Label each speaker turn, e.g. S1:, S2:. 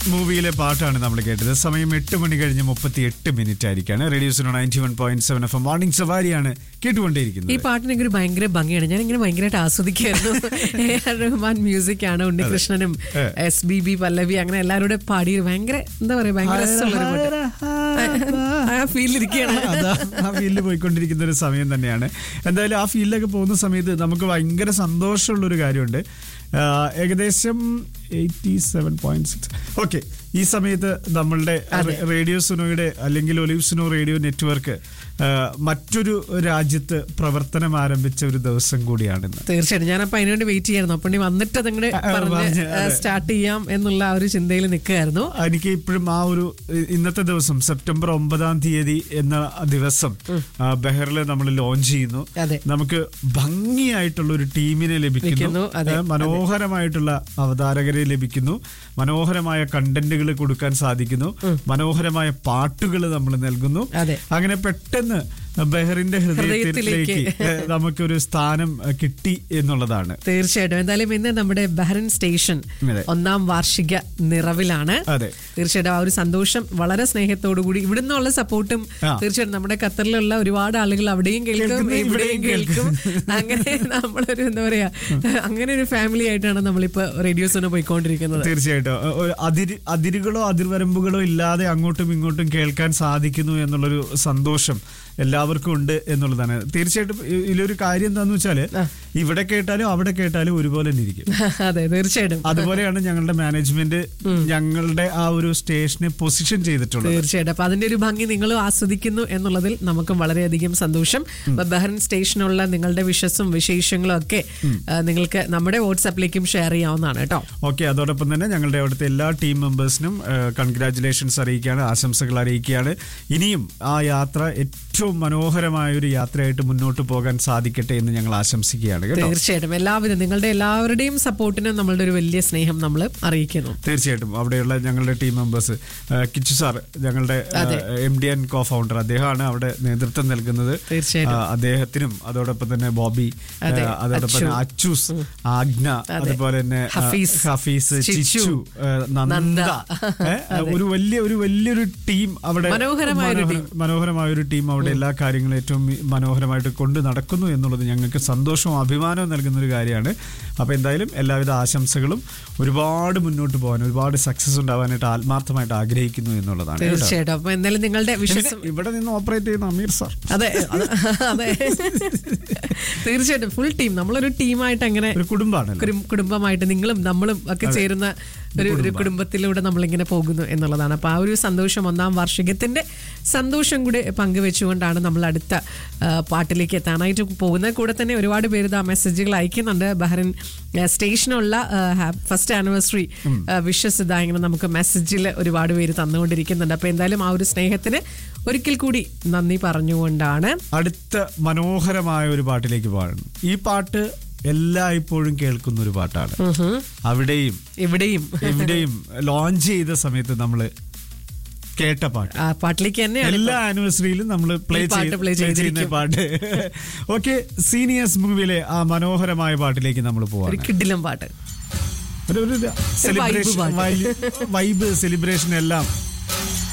S1: മൂവിയിലെ പാട്ടാണ് നമ്മൾ കേട്ടത് സമയം എട്ട് മണി കഴിഞ്ഞ് മുപ്പത്തി എട്ട് മിനിറ്റ് ആയിരിക്കാണ് റേഡിയോസിനോ ninety one point seven F morning സവാരിയാണ്
S2: ഈ
S1: കേട്ടുകൊണ്ടേയിരിക്കുന്നത്
S2: പാട്ടിനൊക്കെ ഒരു ഭയങ്കര ഭംഗിയാണ് ഞാൻ ഇങ്ങനെ ഭയങ്കരമായിട്ട് ആസ്വദിക്കായിരുന്നു എ ആർ റഹ്മാൻ മ്യൂസിക് ആണ് ഉണ്ണികൃഷ്ണനും
S1: ഏ.
S2: എസ് ബി ബി പല്ലവി അങ്ങനെ എല്ലാവരും കൂടെ പാടി ഭയങ്കര എന്താ പറയാ ഭയങ്കര രസമുള്ള ഒരു പാട്ട് ആ ഫീലിരിക്കുകയാണ്
S1: അതാ ആ ഫീൽഡിൽ പോയിക്കൊണ്ടിരിക്കുന്ന ഒരു സമയം തന്നെയാണ് എന്തായാലും ആ ഫീൽഡിലൊക്കെ പോകുന്ന സമയത്ത് നമുക്ക് ഭയങ്കര സന്തോഷമുള്ള ഒരു കാര്യമുണ്ട് ആ, ഏകദേശം eighty seven point six okay ഈ സമയത്ത് നമ്മളുടെ
S2: അതെ.
S1: റേഡിയോ സുനോയുടെ അല്ലെങ്കിൽ ഒലിവ് സുനോ റേഡിയോ നെറ്റ്വർക്ക് ആ, മറ്റൊരു രാജ്യത്ത് പ്രവർത്തനം ആരംഭിച്ച ഒരു ദിവസം കൂടിയാണിന്ന്
S2: തീർച്ചയായിട്ടും ഞാനപ്പോ അതിനുവേണ്ടി വെയിറ്റ് ചെയ്യായിരുന്നു അപ്പൊ വന്നിട്ട് അതങ്ങോട്ട്
S1: ആ, ആ,
S2: പറഞ്ഞ്
S1: പറഞ്ഞ്, അതെ.
S2: സ്റ്റാർട്ട് ചെയ്യാം എന്നുള്ള ആ ഒരു ചിന്തയിൽ നിൽക്കുകയായിരുന്നു
S1: എനിക്ക് ഇപ്പോഴും ആ ഒരു ഇ- ഇന്നത്തെ ദിവസം സെപ്റ്റംബർ ഒമ്പതാം തീയതി എന്ന ദിവസം ആ, ബെഹറിൽ നമ്മൾ ലോഞ്ച് ചെയ്യുന്നു
S2: അതെ.
S1: നമുക്ക് ഭംഗിയായിട്ടുള്ള ഒരു ടീമിനെ ലഭിക്കുന്നു
S2: ലഭിക്കുന്നു, അതെ,
S1: ഏ, മനോഹരമായിട്ടുള്ള അവതാരകരെ ലഭിക്കുന്നു മനോഹരമായ കണ്ടന്റുകൾ കൊടുക്കാൻ സാധിക്കുന്നു മനോഹരമായ പാട്ടുകൾ നമ്മൾ നൽകുന്നു
S2: അതെ.
S1: അങ്ങനെ പെട്ടെന്ന് ബെഹറിന്റെ ഹൃദയത്തിലേക്ക്
S2: ഹൃദയത്തിലേക്ക്.
S1: ഏ, നമുക്കൊരു സ്ഥാനം ഏ, കിട്ടി എന്നുള്ളതാണ്
S2: തീർച്ചയായിട്ടും എന്തായാലും ഇന്ന് നമ്മുടെ ബഹ്റൻ സ്റ്റേഷൻ
S1: അതെ.
S2: ഒന്നാം വാർഷിക നിറവിലാണ്
S1: അതെ.
S2: തീർച്ചയായിട്ടും ആ ഒരു സന്തോഷം വളരെ സ്നേഹത്തോടു കൂടി ഇവിടുന്നുള്ള സപ്പോർട്ടും
S1: ആ.
S2: തീർച്ചയായിട്ടും നമ്മുടെ ഖത്തറിലുള്ള ഒരുപാട് ആളുകൾ അവിടെയും കേൾക്കും
S1: കേൾക്കുന്നു,
S2: ഇവിടെയും
S1: ഇവിടെയും
S2: കേൾക്കും അങ്ങനെ നമ്മളൊരു എന്താ പറയാ അങ്ങനെ ഒരു ഫാമിലി ആയിട്ടാണ് നമ്മളിപ്പോ റേഡിയോസിന് പോയിക്കൊണ്ടിരിക്കുന്നത്
S1: തീർച്ചയായിട്ടും ഒ- ഒരു അതിര് അതിരുകളോ അതിർവരമ്പുകളോ ഇല്ലാതെ അങ്ങോട്ടും ഇങ്ങോട്ടും കേൾക്കാൻ സാധിക്കുന്നു എന്നുള്ളൊരു സന്തോഷം എല്ലാവർക്കും ഉണ്ട് എന്നുള്ളതാണ് തീർച്ചയായിട്ടും ഇ- ഇതിലൊരു കാര്യം എന്താന്ന് വെച്ചാല് ഇവിടെ കേട്ടാലും അവിടെ കേട്ടാലും ഒരുപോലെ തന്നെ ഇരിക്കും
S2: അതെ തീർച്ചയായിട്ടും
S1: അതുപോലെയാണ് ഞങ്ങളുടെ മാനേജ്മെന്റ് ഞങ്ങളുടെ ആ ഒരു സ്റ്റേഷനെ പൊസിഷൻ ചെയ്തിട്ടുള്ളത്
S2: തീർച്ചയായിട്ടും അപ്പൊ അതിന്റെ ഒരു ഭംഗി നിങ്ങളും ആസ്വദിക്കുന്നു എന്നുള്ളതിൽ നമുക്കും വളരെയധികം സന്തോഷം അപ്പൊ ബഹ്റൻ സ്റ്റേഷനുള്ള നിങ്ങളുടെ വിഷസും വിശേഷങ്ങളും ഒക്കെ ആ, നിങ്ങൾക്ക് നമ്മുടെ വാട്സാപ്പിലേക്കും ഷെയർ ചെയ്യാവുന്നതാണ് കേട്ടോ
S1: ഓക്കെ അതോടൊപ്പം തന്നെ ഞങ്ങളുടെ അവിടുത്തെ എല്ലാ ടീം മെമ്പേഴ്സിനും കൺഗ്രാറ്റുലേഷൻസ് അറിയിക്കുകയാണ് ആശംസകൾ അറിയിക്കുകയാണ് ഇനിയും ആ യാത്ര ഏറ്റവും മനോഹരമായ ഒരു യാത്രയായിട്ട് മുന്നോട്ട് പോകാൻ സാധിക്കട്ടെ എന്ന് ഞങ്ങൾ ആശംസിക്കുകയാണ് കേട്ടോ
S2: തീർച്ചയായിട്ടും എല്ലാവിധ നിങ്ങളുടെ എല്ലാവരുടെയും സപ്പോർട്ടിനും നമ്മളുടെ ഒരു വലിയ സ്നേഹം നമ്മൾ അറിയിക്കുന്നു
S1: തീർച്ചയായിട്ടും അവിടെയുള്ള ഞങ്ങളുടെ ടീം മെമ്പേഴ്സ് കിച്ചു സാർ ഞങ്ങളുടെ
S2: അതെ.
S1: M D and co founder അദ്ദേഹമാണ് അവിടെ നേതൃത്വം നൽകുന്നത്
S2: തീർച്ചയായിട്ടും.
S1: ആ, അദ്ദേഹത്തിനും അതോടൊപ്പം തന്നെ ബോബി ആ,
S2: അതെ,
S1: അതോടൊപ്പം തന്നെ
S2: അച്ചു.
S1: അച്ചൂസ് ആഗ്ന
S2: അതെ.
S1: അതുപോലെ തന്നെ ആ,
S2: ഹഫീസ്,
S1: ഹഫീസ്
S2: ചിച്ചു,
S1: ചിച്ചു ആ, നന്ദ
S2: നന്ദ.
S1: ഏ, ഒരു വലിയ ഒരു വലിയൊരു ടീം അവിടെ
S2: മനോഹരമായ ഒരു
S1: മനോഹര- മനോഹരമായ ഒരു ടീം അവിടെ എല്ലാ കാര്യങ്ങളും ഏറ്റവും മനോഹരമായിട്ട് കൊണ്ട് നടക്കുന്നു എന്നുള്ളത് ഞങ്ങൾക്ക് സന്തോഷവും അഭിമാനവും നൽകുന്ന ഒരു കാര്യമാണ് അപ്പൊ എന്തായാലും എല്ലാവിധ ആശംസകളും ഒരുപാട് മുന്നോട്ട് പോകാൻ ഒരുപാട് സക്സസ് ഉണ്ടാവാനായിട്ട് ആത്മാർത്ഥമായിട്ട് ആഗ്രഹിക്കുന്നു എന്നുള്ളതാണ് കേട്ടോ.
S2: തീർച്ചയായിട്ടും അപ്പൊ എന്തായാലും നിങ്ങളുടെ
S1: പിന്നെ
S2: വിശ്വസം
S1: ഇവിടെ നിന്ന് ഓപ്പറേറ്റ് ചെയ്യുന്ന അമീർ സാർ
S2: അതെ അത് അതെ തീർച്ചയായിട്ടും ഫുൾ ടീം നമ്മളൊരു ടീമായിട്ട് അങ്ങനെ
S1: ഒരു കുടുംബമാണല്ലോ
S2: കുടും- കുടുംബമായിട്ട് നിങ്ങളും നമ്മളും ഒക്കെ ചേരുന്ന ഒരു ഒരു കുടുംബത്തിലൂടെ നമ്മളിങ്ങനെ പോകുന്നു എന്നുള്ളതാണ് അപ്പൊ ആ ഒരു സന്തോഷം ഒന്നാം വാർഷികത്തിന്റെ സന്തോഷം കൂടി പങ്കുവെച്ചുകൊണ്ടാണ് നമ്മൾ അടുത്ത ആ, പാട്ടിലേക്ക് എത്താനായിട്ട് പോകുന്നത് കൂടെ തന്നെ ഒരുപാട് പേര് ഇതാ മെസ്സേജുകൾ അയക്കുന്നുണ്ട് ബഹ്റിൻ ആ, സ്റ്റേഷനുള്ള ഫസ്റ്റ് ആനിവേഴ്സറി വിഷസ് ഇതാ ഇങ്ങനെ നമുക്ക് മെസ്സേജിൽ ഒരുപാട് പേര് തന്നുകൊണ്ടിരിക്കുന്നുണ്ട് അപ്പൊ എന്തായാലും ആ ഒരു സ്നേഹത്തിന് ഒരിക്കൽ കൂടി നന്ദി പറഞ്ഞുകൊണ്ടാണ്
S1: അടുത്ത മനോഹരമായ ഒരു പാട്ടിലേക്ക് പാടണം ഈ പാട്ട് എല്ലായ്പ്പോഴും കേൾക്കുന്ന ഒരു പാട്ടാണ് അവിടെയും
S2: ഇവിടെയും
S1: എവിടെയും ലോഞ്ച് ചെയ്ത സമയത്ത് നമ്മള് കേട്ട പാട്ട്
S2: ആ പാട്ടിലേക്ക് തന്നെയാണ്
S1: എല്ലാ ആനിവേഴ്സറിയിലും നമ്മൾ പ്ലേ
S2: ഈ പാട്ട് play
S1: ചെയ്യുന്ന
S2: ചെയ്തിരിക്കും.
S1: പാട്ട് ഓക്കെ സീനിയേഴ്സ് മൂവിയിലെ ആ മനോഹരമായ പാട്ടിലേക്ക് നമ്മൾ
S2: ഒരു
S1: പോവാണ്
S2: കിഡിലും പാട്ട്
S1: ഒരു ഒരു സെലിബ്രേഷൻ
S2: പാട്ട്.
S1: വൈബ് സെലിബ്രേഷൻ എല്ലാം